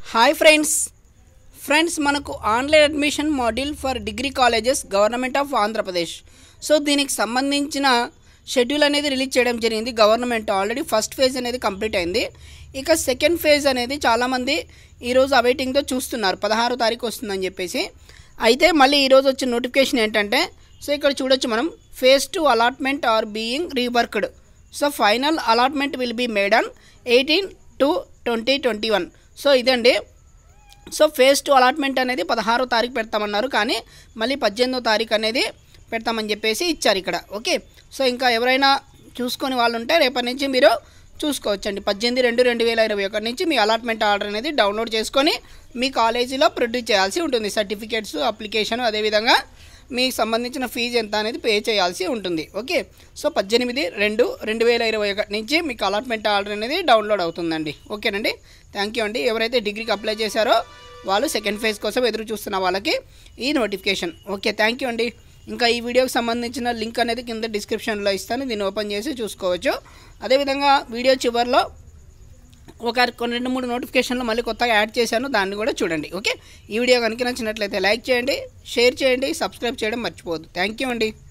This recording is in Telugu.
హాయ్ ఫ్రెండ్స్ ఫ్రెండ్స్ మనకు online admission module for degree colleges government of Andhra Pradesh so దీనికి సంబంధించిన షెడ్యూల్ అనేది రిలీజ్ చేయడం జరిగింది గవర్నమెంట్ ఆల్రెడీ ఫస్ట్ ఫేజ్ అనేది కంప్లీట్ అయింది ఇక సెకండ్ ఫేజ్ అనేది చాలామంది ఈరోజు అవైటింగ్తో చూస్తున్నారు పదహారో తారీఖు వస్తుందని చెప్పేసి అయితే మళ్ళీ ఈరోజు వచ్చిన నోటిఫికేషన్ ఏంటంటే సో ఇక్కడ చూడొచ్చు మనం phase two allotment are being reworked so final allotment will be made on eighteen to twenty twenty one so ఇదండి సో ఫేజ్ టూ అలాట్మెంట్ అనేది పదహారో తారీఖు పెడతామన్నారు కానీ మళ్ళీ పద్దెనిమిదో తారీఖు అనేది పెడతామని చెప్పేసి ఇచ్చారు ఇక్కడ ఓకే సో ఇంకా ఎవరైనా చూసుకొని వాళ్ళు ఉంటే రేపటి నుంచి మీరు చూసుకోవచ్చండి పద్దెనిమిది రెండు రెండు వేల ఇరవై ఒకటి నుంచి మీ అలాట్మెంట్ ఆర్డర్ అనేది డౌన్లోడ్ చేసుకొని మీ కాలేజీలో ప్రొడ్యూస్ చేయాల్సి ఉంటుంది సర్టిఫికేట్స్ అప్లికేషన్ అదేవిధంగా మీకు సంబంధించిన ఫీజు ఎంత అనేది పే చేయాల్సి ఉంటుంది ఓకే సో పద్దెనిమిది రెండు రెండు వేల ఇరవై ఒకటి నుంచి మీకు అలాట్మెంట్ ఆర్డర్ అనేది డౌన్లోడ్ అవుతుందండి ఓకేనండి థ్యాంక్ యూ అండి ఎవరైతే డిగ్రీకి అప్లై చేశారో వాళ్ళు సెకండ్ ఫేజ్ కోసం ఎదురు చూస్తున్న వాళ్ళకి ఈ నోటిఫికేషన్ ఓకే థ్యాంక్ యూ అండి ఇంకా ఈ వీడియోకి సంబంధించిన లింక్ అనేది కింద డిస్క్రిప్షన్లో ఇస్తాను దీన్ని ఓపెన్ చేసి చూసుకోవచ్చు అదేవిధంగా వీడియో చివరిలో ఒక కొన్ని రెండు మూడు నోటిఫికేషన్లు మళ్ళీ కొత్తగా యాడ్ చేశాను దాన్ని కూడా చూడండి ఓకే ఈ వీడియో కనుక నచ్చినట్లయితే లైక్ చేయండి షేర్ చేయండి సబ్స్క్రైబ్ చేయడం మర్చిపోవద్దు థ్యాంక్ యూ అండి